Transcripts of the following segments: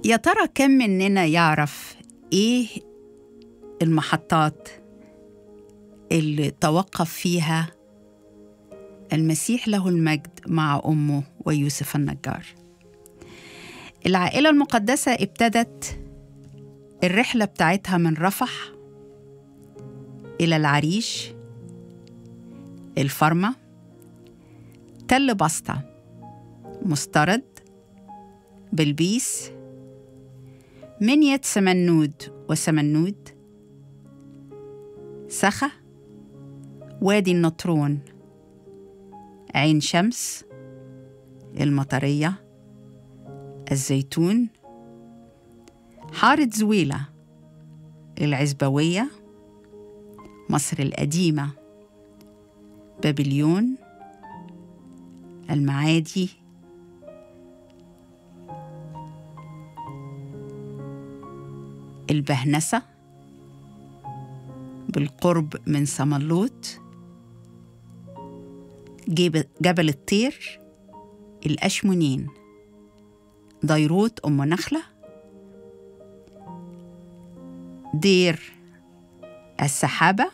يا ترى كم مننا يعرف ايه المحطات اللي توقف فيها المسيح له المجد مع امه ويوسف النجار العائله المقدسه ابتدت الرحله بتاعتها من رفح الى العريش الفرمه تل بسطه مسترد بلبيس منية سمنود وسمنود سخة وادي النطرون عين شمس المطرية الزيتون حارة زويلة العزبوية مصر القديمة بابليون المعادي البهنسة بالقرب من سملوت جبل, جبل الطير الأشمونين ديروت أم نخلة دير السحابة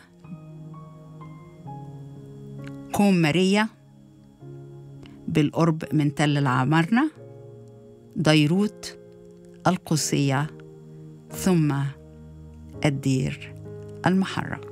كوم ماريا بالقرب من تل العمارنة ديروت القوسية ثم الدير المحرق